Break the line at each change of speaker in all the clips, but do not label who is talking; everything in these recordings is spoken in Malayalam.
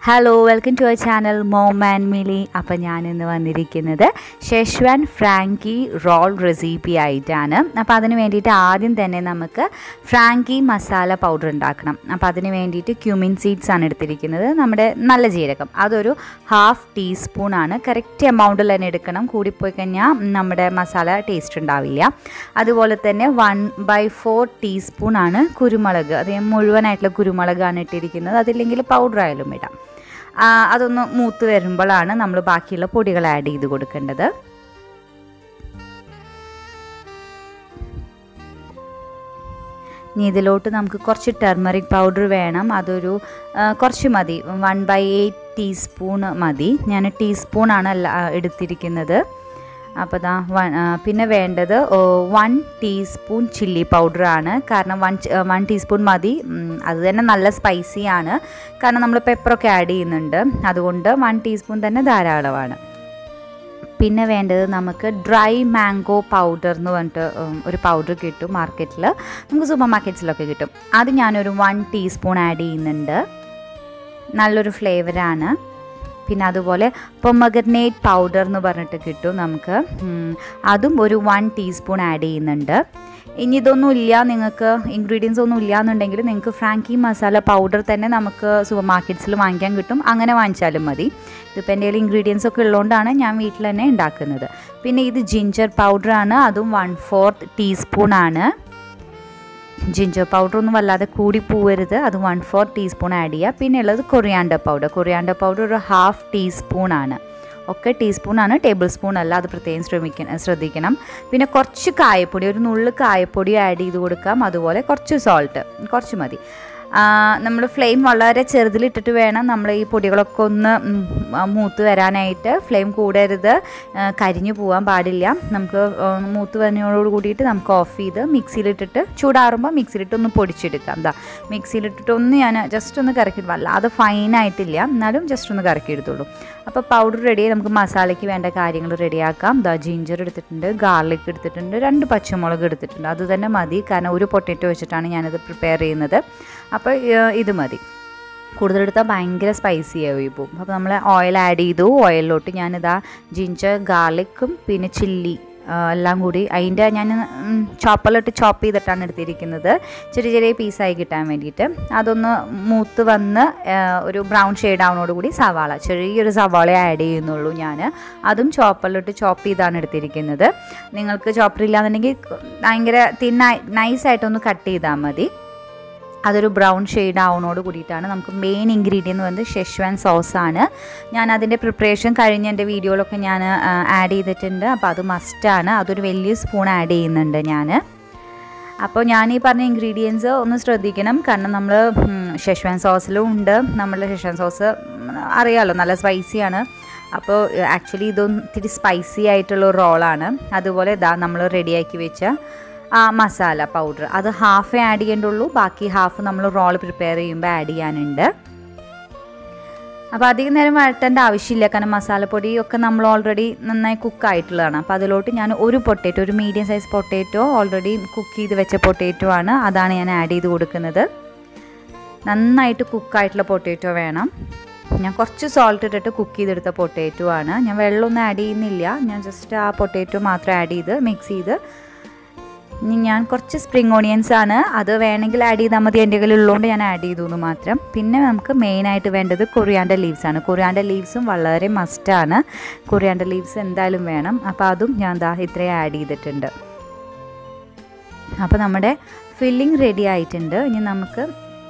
hello welcome to our channel mom and Mili appam ഞാനിന്ന് വന്നിരിക്കുന്നത് ഷെഷ്വാൻ ഫ്രാങ്കി റോൾ റെസിപ്പി ആയിട്ടാണ് അപ്പോൾ അതിന് വേണ്ടിയിട്ട് ആദ്യം തന്നെ നമുക്ക് ഫ്രാങ്കി മസാല പൗഡർ ഉണ്ടാക്കണം അപ്പോൾ അതിന് വേണ്ടിയിട്ട് ക്യൂമിൻ സീഡ്സ് ആണ് എടുത്തിരിക്കുന്നത് നമ്മുടെ നല്ല ജീരകം അതൊരു ഹാഫ് ടീസ്പൂൺ ആണ് കറക്റ്റ് എമൗണ്ടിൽ തന്നെ എടുക്കണം കൂടിപ്പോയി കഴിഞ്ഞാൽ നമ്മുടെ മസാല ടേസ്റ്റ് ഉണ്ടാവില്ല അതുപോലെ തന്നെ വൺ ബൈ ഫോർ ടീസ്പൂൺ ആണ് കുരുമുളക് അത് ഞാൻ മുഴുവനായിട്ടുള്ള കുരുമുളകാണ് ഇട്ടിരിക്കുന്നത് അതില്ലെങ്കിൽ പൗഡർ ആയാലും ഇടാം ആ, അതൊന്ന് മൂത്ത് വരുമ്പോഴാണ് നമ്മൾ ബാക്കിയുള്ള പൊടികൾ ആഡ് ചെയ്ത് കൊടുക്കേണ്ടത് ഇനി ഇതിലോട്ട് നമുക്ക് കുറച്ച് ടെർമറിക് പൗഡർ വേണം അതൊരു ആ, കുറച്ച് മതി വൺ ബൈ എയ്റ്റ് ടീസ്പൂൺ മതി ഞാൻ ടീസ്പൂണാണ് അല്ല ആ, എടുത്തിരിക്കുന്നത് അപ്പോൾ ദാ വൺ ആ, പിന്നെ വേണ്ടത് വൺ ടീസ്പൂൺ ചില്ലി പൗഡറാണ് കാരണം വൺ വൺ ടീസ്പൂൺ മതി ഉം, അത് തന്നെ നല്ല സ്പൈസിയാണ് കാരണം നമ്മൾ പെപ്പറൊക്കെ ആഡ് ചെയ്യുന്നുണ്ട് അതുകൊണ്ട് വൺ ടീസ്പൂൺ തന്നെ ധാരാളമാണ് പിന്നെ വേണ്ടത് നമുക്ക് ഡ്രൈ മാംഗോ പൗഡർ എന്ന് പറഞ്ഞിട്ട് ഉം, ഒരു പൗഡർ കിട്ടും മാർക്കറ്റിൽ നമുക്ക് സൂപ്പർ മാർക്കറ്റ്സിലൊക്കെ കിട്ടും അത് ഞാനൊരു വൺ ടീസ്പൂൺ ആഡ് ചെയ്യുന്നുണ്ട് നല്ലൊരു ഫ്ലേവറാണ് പിന്നെ അതുപോലെ പൊമഗനേറ്റ് പൗഡർ എന്ന് പറഞ്ഞിട്ട് കിട്ടും നമുക്ക് ഉം, അതും ഒരു വൺ ടീസ്പൂൺ ആഡ് ചെയ്യുന്നുണ്ട് ഇനി ഇതൊന്നും ഇല്ല നിങ്ങൾക്ക് ഇൻഗ്രീഡിയൻസ് ഒന്നും ഇല്ല എന്നുണ്ടെങ്കിൽ നിങ്ങൾക്ക് ഫ്രാങ്കി മസാല പൗഡർ തന്നെ നമുക്ക് സൂപ്പർ മാർക്കറ്റ്സിൽ വാങ്ങിക്കാൻ കിട്ടും അങ്ങനെ വാങ്ങിച്ചാലും മതി ഇതിപ്പോൾ എൻ്റെ കയ്യിൽ ഇൻഗ്രീഡിയൻസ് ഒക്കെ ഉള്ളതുകൊണ്ടാണ് ഞാൻ വീട്ടിൽ തന്നെ ഉണ്ടാക്കുന്നത് പിന്നെ ഇത് ജിഞ്ചർ പൗഡറാണ് അതും വൺ ഫോർത്ത് ടീസ്പൂൺ ആണ് ജിഞ്ചർ പൗഡർ ഒന്നും വല്ലാതെ കൂടി പോവരുത് അത് വൺ ഫോർ ടീസ്പൂൺ ആഡ് ചെയ്യുക പിന്നെ ഉള്ളത് കൊറിയാണ്ടർ പൗഡർ കൊറിയാണ്ടർ പൗഡർ ഒരു ഹാഫ് ടീസ്പൂൺ ആണ് ഒക്കെ ടീസ്പൂൺ ആണ് ടേബിൾ സ്പൂൺ അല്ല അത് പ്രത്യേകം ശ്രമിക്കണം ശ്രദ്ധിക്കണം പിന്നെ കുറച്ച് കായപ്പൊടി ഒരു നുള്ളു കായപ്പൊടി ആഡ് ചെയ്ത് കൊടുക്കാം അതുപോലെ കുറച്ച് സോൾട്ട് കുറച്ച് മതി നമ്മൾ ഫ്ലെയിം വളരെ ചെറുതിലിട്ടിട്ട് വേണം നമ്മൾ ഈ പൊടികളൊക്കെ ഒന്ന് ഉം, ആ, മൂത്ത് വരാനായിട്ട് ഫ്ലെയിം കൂടരുത് ആ, കരിഞ്ഞു പോകാൻ പാടില്ല നമുക്ക് ആ, മൂത്ത് വരുന്നതോട് കൂടിയിട്ട് നമുക്ക് ഓഫ് ചെയ്ത് മിക്സിയിലിട്ടിട്ട് ചൂടാറുമ്പോൾ മിക്സിയിലിട്ട് ഒന്ന് പൊടിച്ചെടുക്കാം എന്താ മിക്സിയിലിട്ടിട്ട് ഒന്ന് ഞാൻ ജസ്റ്റ് ഒന്ന് കറക്കി വല്ലാതെ ഫൈനായിട്ടില്ല എന്നാലും ജസ്റ്റ് ഒന്ന് കറക്കി എടുത്തുള്ളൂ അപ്പോൾ പൗഡർ റെഡിയായി നമുക്ക് മസാലയ്ക്ക് വേണ്ട കാര്യങ്ങൾ റെഡിയാക്കാം ദാ ജിഞ്ചർ എടുത്തിട്ടുണ്ട് ഗാർലിക് എടുത്തിട്ടുണ്ട് രണ്ട് പച്ചമുളക് എടുത്തിട്ടുണ്ട് അത് തന്നെ മതി കാരണം ഒരു പൊട്ടറ്റോ വെച്ചിട്ടാണ് ഞാനത് പ്രിപ്പയർ ചെയ്യുന്നത് അപ്പോൾ ഏഹ്, ഇത് മതി കൂടുതലെടുത്താൽ ഭയങ്കര സ്പൈസി ആയി പോകും അപ്പോൾ നമ്മൾ ഓയിൽ ആഡ് ചെയ്തു ഓയിലിലോട്ട് ഞാനിതാ ജിഞ്ചർ ഗാർലിക്കും പിന്നെ ചില്ലി എല്ലാം കൂടി അതിൻ്റെ ഞാൻ ചോപ്പറിലിട്ട് ചോപ്പ് ചെയ്തിട്ടാണ് എടുത്തിരിക്കുന്നത് ചെറിയ ചെറിയ പീസായി കിട്ടാൻ വേണ്ടിയിട്ട് അതൊന്ന് മൂത്ത് വന്ന് ആ, ഒരു ബ്രൗൺ ഷെയ്ഡ് ആവുന്നതോടുകൂടി സവാള ചെറിയൊരു സവാള ആഡ് ചെയ്യുന്നുള്ളൂ ഞാൻ അതും ചോപ്പറിലിട്ട് ചോപ്പ് ചെയ്താണ് എടുത്തിരിക്കുന്നത് നിങ്ങൾക്ക് ചോപ്പർ ഇല്ലാന്നുണ്ടെങ്കിൽ ഭയങ്കര തിന്നായി നൈസായിട്ടൊന്ന് കട്ട് ചെയ്താൽ മതി അതൊരു ബ്രൗൺ ഷെയ്ഡ് ആവുന്നതോട് കൂടിയിട്ടാണ് നമുക്ക് മെയിൻ ഇൻഗ്രീഡിയൻറ്റ് വന്നത് ഷെഷ്വാൻ സോസാണ് ഞാൻ അതിൻ്റെ പ്രിപ്പറേഷൻ കഴിഞ്ഞ എൻ്റെ വീഡിയോയിലൊക്കെ ഞാൻ ആഡ് ചെയ്തിട്ടുണ്ട് അപ്പോൾ അത് മസ്റ്റാണ് അതൊരു വലിയ സ്പൂൺ ആഡ് ചെയ്യുന്നുണ്ട് ഞാൻ അപ്പോൾ ഞാൻ ഈ പറഞ്ഞ ഇൻഗ്രീഡിയൻസ് ഒന്ന് ശ്രദ്ധിക്കണം കാരണം നമ്മൾ ഷെഷ്വാൻ സോസിലും ഉണ്ട് നമ്മളുടെ ഷെഷ്വാൻ സോസ് അറിയാമല്ലോ നല്ല സ്പൈസിയാണ് അപ്പോൾ ആക്ച്വലി ഇതൊന്നും ഇത്തിരി സ്പൈസി ആയിട്ടുള്ള ഒരു റോളാണ് അതുപോലെ ഇതാ നമ്മൾ റെഡിയാക്കി വെച്ച ആ മസാല പൗഡർ അത് ഹാഫേ ആഡ് ചെയ്യേണ്ടുള്ളൂ ബാക്കി ഹാഫ് നമ്മൾ റോൾ പ്രിപ്പയർ ചെയ്യുമ്പോൾ ആഡ് ചെയ്യാനുണ്ട് അപ്പോൾ അധികം നേരം വഴറ്റേണ്ട ആവശ്യമില്ല കാരണം മസാലപ്പൊടി ഒക്കെ നമ്മൾ ഓൾറെഡി നന്നായി കുക്കായിട്ടുള്ളതാണ് അപ്പോൾ അതിലോട്ട് ഞാൻ ഒരു പൊട്ടേറ്റോ ഒരു medium size potato already cook ചെയ്ത് വെച്ച പൊട്ടേറ്റോ ആണ് അതാണ് ഞാൻ ആഡ് ചെയ്ത് കൊടുക്കുന്നത് നന്നായിട്ട് കുക്കായിട്ടുള്ള പൊട്ടേറ്റോ വേണം ഞാൻ കുറച്ച് സോൾട്ട് ഇട്ടിട്ട് കുക്ക് ചെയ്തെടുത്ത പൊട്ടേറ്റോ ആണ് ഞാൻ വെള്ളമൊന്നും ആഡ് ചെയ്യുന്നില്ല ഞാൻ ജസ്റ്റ് ആ പൊട്ടേറ്റോ മാത്രം ആഡ് ചെയ്ത് മിക്സ് ചെയ്ത് ഇനി ഞാൻ കുറച്ച് സ്പ്രിങ് ഓണിയൻസ് ആണ് അത് വേണമെങ്കിൽ ആഡ് ചെയ്താൽ മതി എൻ്റെ കയ്യിൽ ഉള്ളതുകൊണ്ട് ഞാൻ ആഡ് ചെയ്തു എന്ന് മാത്രം പിന്നെ നമുക്ക് മെയിനായിട്ട് വേണ്ടത് കൊറിയാണ്ടർ ലീവ്സ് ആണ് കൊറിയാണ്ടർ ലീവ്സും വളരെ മസ്റ്റാണ് കൊറിയാണ്ടർ ലീവ്സ് എന്തായാലും വേണം അപ്പോൾ അതും ഞാൻ ദാ ഇത്രയും ആഡ് ചെയ്തിട്ടുണ്ട് അപ്പോൾ നമ്മുടെ ഫില്ലിംഗ് റെഡി ആയിട്ടുണ്ട് ഇനി നമുക്ക്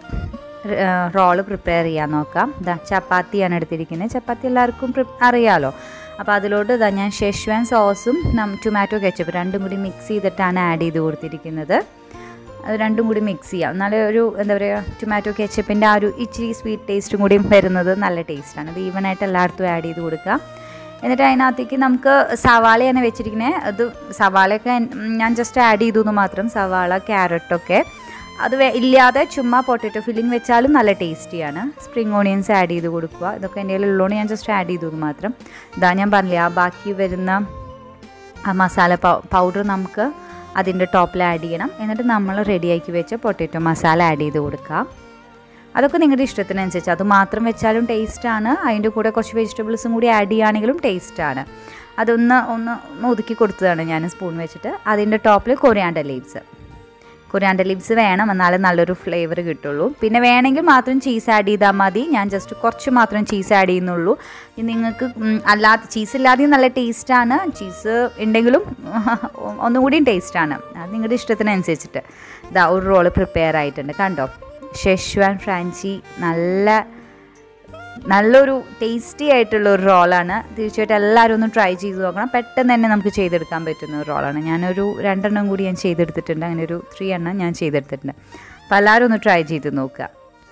റോള് പ്രിപ്പയർ ചെയ്യാൻ നോക്കാം ഇതാ ചപ്പാത്തിയാണ് എടുത്തിരിക്കുന്നത് ചപ്പാത്തി എല്ലാവർക്കും പ്രി അറിയാലോ അപ്പോൾ അതിലോട്ട് ഇതാ ഞാൻ ഷെഷ്വാൻ സോസും നം ടൊമാറ്റോ കെച്ചപ്പ് രണ്ടും കൂടി മിക്സ് ചെയ്തിട്ടാണ് ആഡ് ചെയ്ത് കൊടുത്തിരിക്കുന്നത് അത് രണ്ടും കൂടി മിക്സ് ചെയ്യാം എന്നാലേ ഒരു എന്താ പറയുക ടൊമാറ്റോ കെച്ചപ്പിൻ്റെ ആ ഒരു ഇച്ചിരി സ്വീറ്റ് ടേസ്റ്റും കൂടി വരുന്നത് നല്ല ടേസ്റ്റാണ് അത് ഈവനായിട്ട് എല്ലായിടത്തും ആഡ് ചെയ്ത് കൊടുക്കുക എന്നിട്ട് അതിനകത്തേക്ക് നമുക്ക് സവാളയാണ് വെച്ചിരിക്കുന്നത് അത് സവാളയൊക്കെ ഞാൻ ജസ്റ്റ് ആഡ് ചെയ്തു എന്ന് മാത്രം സവാള ക്യാരറ്റൊക്കെ അത് വേ- ഇല്ലാതെ ചുമ്മാ പൊട്ടറ്റോ ഫില്ലിംഗ് വെച്ചാലും നല്ല ടേസ്റ്റിയാണ് സ്പ്രിങ് ഓണിയൻസ് ആഡ് ചെയ്ത് കൊടുക്കുക ഇതൊക്കെ എൻ്റെ കയ്യിൽ ഉള്ളതുകൊണ്ട് ഞാൻ ജസ്റ്റ് ആഡ് ചെയ്തു എന്ന് മാത്രം ഇതാ ഞാൻ പറഞ്ഞില്ലേ ആ ബാക്കി വരുന്ന ആ മസാല പൗഡർ നമുക്ക് അതിൻ്റെ ടോപ്പിൽ ആഡ് ചെയ്യണം എന്നിട്ട് നമ്മൾ റെഡിയാക്കി വെച്ച പൊട്ടറ്റോ മസാല ആഡ് ചെയ്ത് കൊടുക്കാം അതൊക്കെ നിങ്ങളുടെ ഇഷ്ടത്തിനനുസരിച്ച് അത് മാത്രം വെച്ചാലും ടേസ്റ്റാണ് അതിൻ്റെ കൂടെ കുറച്ച് വെജിറ്റബിൾസും കൂടി ആഡ് ചെയ്യുകയാണെങ്കിലും ടേസ്റ്റാണ് അതൊന്ന് ഒന്ന് ഒന്ന് ഒതുക്കി കൊടുത്തതാണ് ഞാൻ സ്പൂൺ വെച്ചിട്ട് അതിൻ്റെ ടോപ്പിൽ കൊറിയാണ്ടർ ലീവ്സ് കൊറിയാണ്ടർ ലീവ്സ് വേണം എന്നാലേ നല്ലൊരു ഫ്ലേവർ കിട്ടുള്ളൂ പിന്നെ വേണമെങ്കിൽ മാത്രം ചീസ് ആഡ് ചെയ്താൽ മതി ഞാൻ ജസ്റ്റ് കുറച്ച് മാത്രം ചീസ് ആഡ് ചെയ്യുന്നുള്ളൂ ഇനി നിങ്ങൾക്ക് ഉം, അല്ലാതെ ചീസ് ഇല്ലാതെയും നല്ല ടേസ്റ്റാണ് ചീസ് ഉണ്ടെങ്കിലും ഒന്നും കൂടിയും ടേസ്റ്റാണ് അത് നിങ്ങളുടെ ഇഷ്ടത്തിനനുസരിച്ചിട്ട് ഇതാ ഒരു റോള് പ്രിപ്പയർ ആയിട്ടുണ്ട് കണ്ടോ ഷെഷ്വാൻ ഫ്രാൻച്ചി നല്ല നല്ലൊരു ടേസ്റ്റി ആയിട്ടുള്ള ഒരു റോളാണ് തീർച്ചയായിട്ടും എല്ലാവരും ഒന്ന് ട്രൈ ചെയ്ത് നോക്കണം പെട്ടെന്ന് തന്നെ നമുക്ക് ചെയ്തെടുക്കാൻ പറ്റുന്ന ഒരു റോളാണ് ഞാനൊരു രണ്ടെണ്ണം കൂടി ഞാൻ ചെയ്തെടുത്തിട്ടുണ്ട് അങ്ങനെ ഒരു ത്രീ എണ്ണം ഞാൻ ചെയ്തെടുത്തിട്ടുണ്ട് അപ്പോൾ എല്ലാവരും ഒന്ന് ട്രൈ ചെയ്ത് നോക്കുക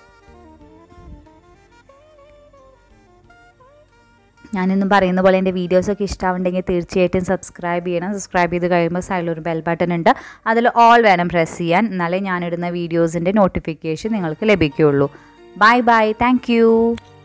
ഞാനിന്നും പറയുന്ന പോലെ എൻ്റെ വീഡിയോസൊക്കെ ഇഷ്ടമാവുണ്ടെങ്കിൽ തീർച്ചയായിട്ടും സബ്സ്ക്രൈബ് ചെയ്യണം സബ്സ്ക്രൈബ് ചെയ്ത് കഴിയുമ്പോൾ സൈഡിൽ ഒരു ബെൽ ബട്ടൺ ഉണ്ട് അതിൽ ഓൾ വേണം പ്രസ് ചെയ്യാൻ എന്നാലേ ഞാനിടുന്ന വീഡിയോസിൻ്റെ നോട്ടിഫിക്കേഷൻ നിങ്ങൾക്ക് ലഭിക്കുകയുള്ളൂ ബൈ ബൈ താങ്ക്